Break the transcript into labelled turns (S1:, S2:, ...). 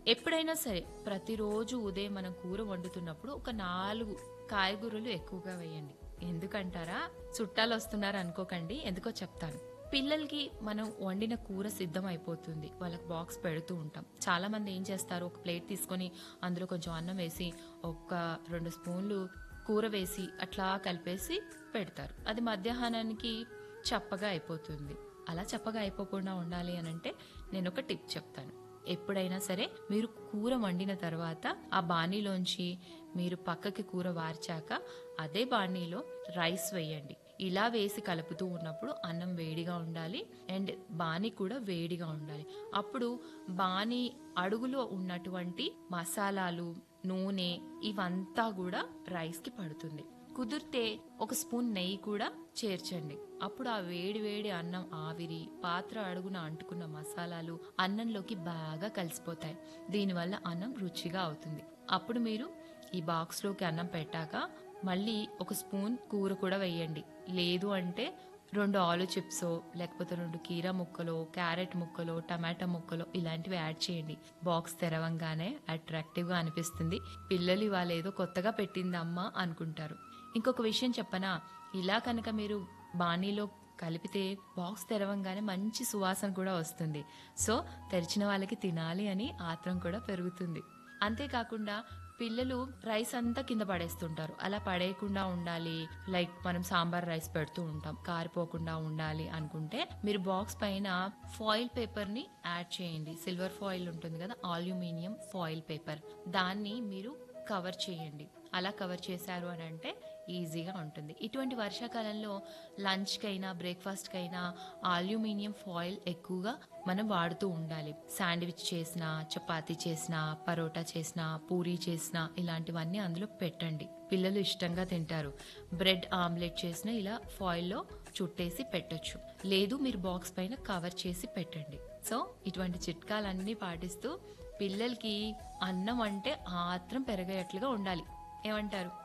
S1: ఎప్పుడైనా సరే ప్రతిరోజు ఉదయం మనం కూర వండుతున్నప్పుడు ఒక నాలుగు కాయగూరలు ఎక్కువగా వేయండి ఎందుకంటారా చుట్టాలు వస్తున్నారు అనుకోకండి ఎందుకో చెప్తాను పిల్లలకి మనం వండిన కూర సిద్ధం అయిపోతుంది వాళ్ళకి బాక్స్ పెడుతూ ఉంటాం చాలా మంది ఏం చేస్తారు ఒక ప్లేట్ తీసుకొని అందులో కొంచెం అన్నం వేసి ఒక రెండు స్పూన్లు కూర వేసి అట్లా కలిపేసి పెడతారు అది మధ్యాహ్నానికి చప్పగా అయిపోతుంది అలా చప్పగా అయిపోకుండా ఉండాలి అని అంటే నేను ఒక టిప్ చెప్తాను ఎప్పుడైనా సరే మీరు కూర వండిన తర్వాత ఆ బాణీలోంచి మీరు పక్కకి కూర వార్చాక అదే బాణీలో రైస్ వేయండి ఇలా వేసి కలుపుతూ ఉన్నప్పుడు అన్నం వేడిగా ఉండాలి అండ్ బాణీ కూడా వేడిగా ఉండాలి అప్పుడు బాణీ అడుగులో ఉన్నటువంటి మసాలాలు నూనె ఇవంతా కూడా రైస్ కి పడుతుంది కుదిరితే ఒక స్పూన్ నెయ్యి కూడా చేర్చండి అప్పుడు ఆ వేడి వేడి అన్నం ఆవిరి పాత్ర అడుగున అంటుకున్న మసాలాలు అన్నంలోకి బాగా కలిసిపోతాయి దీనివల్ల అన్నం రుచిగా అవుతుంది అప్పుడు మీరు ఈ బాక్స్లోకి అన్నం పెట్టాక మళ్ళీ ఒక స్పూన్ కూర కూడా వేయండి లేదు అంటే రెండు ఆలు చిప్స్ లేకపోతే రెండు కీరా ముక్కలు క్యారెట్ ముక్కలు టమాటా ముక్కలు ఇలాంటివి యాడ్ చేయండి బాక్స్ తెరవంగానే అట్రాక్టివ్ గా అనిపిస్తుంది పిల్లలు ఇవాళ ఏదో కొత్తగా పెట్టింది అమ్మ అనుకుంటారు ఇంకొక విషయం చెప్పనా ఇలా కనుక మీరు బాణీలో కలిపితే బాక్స్ తెరవంగానే మంచి సువాసన కూడా వస్తుంది సో తెరిచిన వాళ్ళకి తినాలి అని ఆత్రం కూడా పెరుగుతుంది అంతేకాకుండా పిల్లలు రైస్ అంతా కింద పడేస్తుంటారు అలా పడేయకుండా ఉండాలి లైక్ మనం సాంబార్ రైస్ పెడుతూ ఉంటాం కారిపోకుండా ఉండాలి అనుకుంటే మీరు బాక్స్ పైన ఫాయిల్ పేపర్ ని యాడ్ చేయండి సిల్వర్ ఫాయిల్ ఉంటుంది కదా అల్యూమినియం ఫాయిల్ పేపర్ దాన్ని మీరు కవర్ చేయండి అలా కవర్ చేశారు అని అంటే ఈజీగా ఉంటుంది ఇటువంటి వర్షాకాలంలో లంచ్కైనా బ్రేక్ఫాస్ట్కైనా అల్యూమినియం ఫాయిల్ ఎక్కువగా మనం వాడుతూ ఉండాలి శాండ్విచ్ చేసిన చపాతీ చేసిన పరోటా చేసిన పూరీ చేసిన ఇలాంటివన్నీ అందులో పెట్టండి పిల్లలు ఇష్టంగా తింటారు బ్రెడ్ ఆమ్లెట్ చేసిన ఇలా ఫాయిల్లో చుట్టేసి పెట్టొచ్చు లేదు మీరు బాక్స్ పైన కవర్ చేసి పెట్టండి సో ఇటువంటి చిట్కాలన్నీ పాటిస్తూ పిల్లలకి అన్నం అంటే ఆత్రం పెరగేట్లుగా ఉండాలి ఏమంటారు